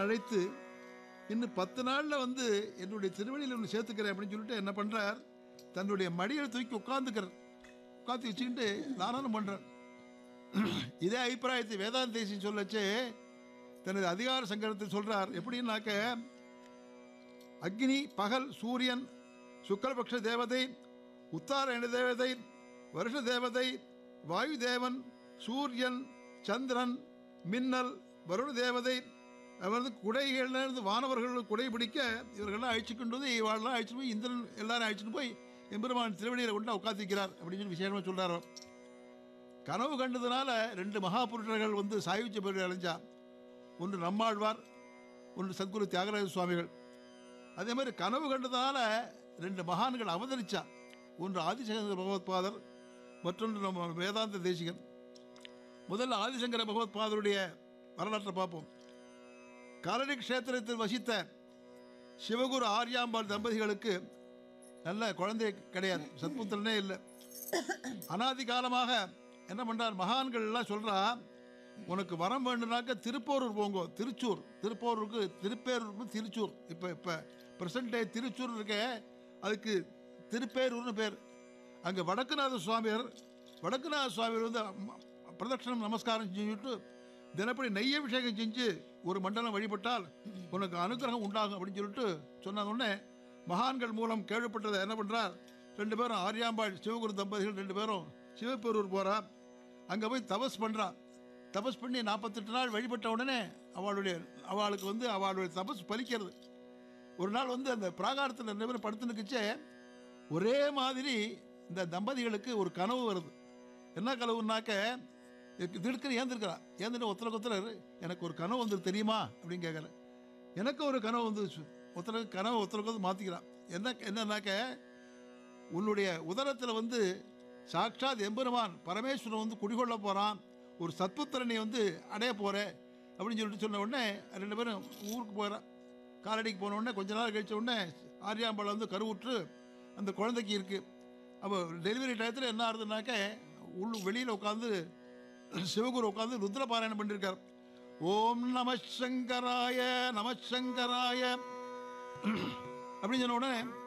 அழைத்து இன்னும் பத்து நாளில் வந்து என்னுடைய திருவடியில் ஒன்று சேர்த்துக்கிறேன் அப்படின்னு சொல்லிட்டு என்ன பண்ணுறார் தன்னுடைய மடியில் தூக்கி உட்காந்துக்கிறார் உட்காந்து வச்சுக்கிட்டு தானம் பண்ணுறார் இதே அபிப்பிராயத்தை வேதாந்த தேசி சொல்லச்சே தனது அதிகார சங்கரத்தில் சொல்றார் எப்படின்னாக்க அக்னி பகல் சூரியன் சுக்கலபக்ஷ தேவதை உத்தாராயண தேவதை வருஷ தேவதை வாயு தேவன் சூரியன் சந்திரன் மின்னல் வருண தேவதை அவர் வந்து குடைகள்லேருந்து வானவர்கள் குடை பிடிக்க இவர்கள்லாம் அழிச்சு கொண்டு வந்து இவாளெல்லாம் அழிச்சு போய் இந்திரன் எல்லாரும் அழிச்சுட்டு போய் எம்பெருமான் திருவடியில் கொண்டு உட்காந்துக்கிறார் அப்படின்னு சொல்லி விசேஷமாக சொல்கிறாரோ கனவு கண்டதுனால ரெண்டு மகாபுருஷர்கள் வந்து சாயுஜ்ய பெருமை அடைஞ்சா ஒன்று நம்மாழ்வார் ஒன்று சத்குரு தியாகராஜ சுவாமிகள் அதே மாதிரி கனவு கண்டதுனால ரெண்டு மகான்கள் அவதரிச்சா ஒன்று ஆதிசங்கர பகவத்பாதர் மற்றொன்று நம்ம வேதாந்த தேசிகன் முதல்ல ஆதிசங்கர பகவத்பாதருடைய வரலாற்றை பார்ப்போம் காலனி க்ஷேத்திரத்தில் வசித்த சிவகுரு ஆர்யாம்பாள் தம்பதிகளுக்கு நல்ல குழந்தை கிடையாது சத்புத்திரனே இல்லை அனாதி காலமாக என்ன பண்றார் மகான்கள் எல்லாம் சொல்றா உனக்கு வரம் வேண்டுனாக்க திருப்போரூர் போங்கோ திருச்சூர் திருப்போரூருக்கு திருப்பேரூருக்கு திருச்சூர் இப்போ இப்போ ப்ரெசன்ட் டே திருச்சூர் இருக்கே அதுக்கு திருப்பேரூர்னு பேர் அங்கே வடக்குநாத சுவாமியார் வடக்குநாத சுவாமியார் வந்து ம- பிரதட்சணம் நமஸ்காரம் செஞ்சுட்டு தினப்படி நெய் அபிஷேகம் செஞ்சு ஒரு மண்டலம் வழிபட்டால் உனக்கு அனுகிரகம் உண்டாகும் அப்படின்னு சொல்லிட்டு சொன்னாங்க உடனே மகான்கள் மூலம் கேள்விப்பட்டதை என்ன பண்ணுறார் ரெண்டு பேரும் ஆர்யாம்பாள் சிவகுரு தம்பதிகள் ரெண்டு பேரும் சிவபெரூர் போகிறா அங்கே போய் தபஸ் பண்ணுறா தபஸ் பண்ணி நாற்பத்தெட்டு நாள் வழிபட்ட உடனே அவளுடைய அவளுக்கு வந்து அவளுடைய தபஸ் பலிக்கிறது ஒரு நாள் வந்து அந்த பிராகாரத்தில் ரெண்டு பேரும் படுத்துனுக்குச்சே ஒரே மாதிரி இந்த தம்பதிகளுக்கு ஒரு கனவு வருது என்ன கனவுனாக்க திடுக்கிற ஏந்திருக்கிறா ஏந்திர ஒத்தர ஒத்தரர் எனக்கு ஒரு கனவு வந்து தெரியுமா அப்படின்னு கேட்குற எனக்கு ஒரு கனவு வந்துச்சு ஒருத்தருக்கு கனவு ஒருத்தருக்கு வந்து மாற்றிக்கிறான் என்ன என்னன்னாக்க உன்னுடைய உதரத்தில் வந்து சாட்சாத் எம்பெருமான் பரமேஸ்வரன் வந்து குடிகொள்ள போகிறான் ஒரு சத்புத்திரனை வந்து அடைய போகிற அப்படின்னு சொல்லிட்டு சொன்ன உடனே ரெண்டு பேரும் ஊருக்கு போகிறான் காலடிக்கு போன உடனே கொஞ்ச நாள் கழிச்ச உடனே ஆரியாம்பாள் வந்து கருவுற்று அந்த குழந்தைக்கு இருக்குது அப்போ டெலிவரி டயத்தில் என்ன ஆகுதுனாக்க உள் வெளியில் உட்காந்து சிவகுரு உட்காந்து ருத்ரபாராயணம் பண்ணியிருக்கார் ஓம் நம சங்கராய நம சங்கராய அப்படின்னு சொன்ன உடனே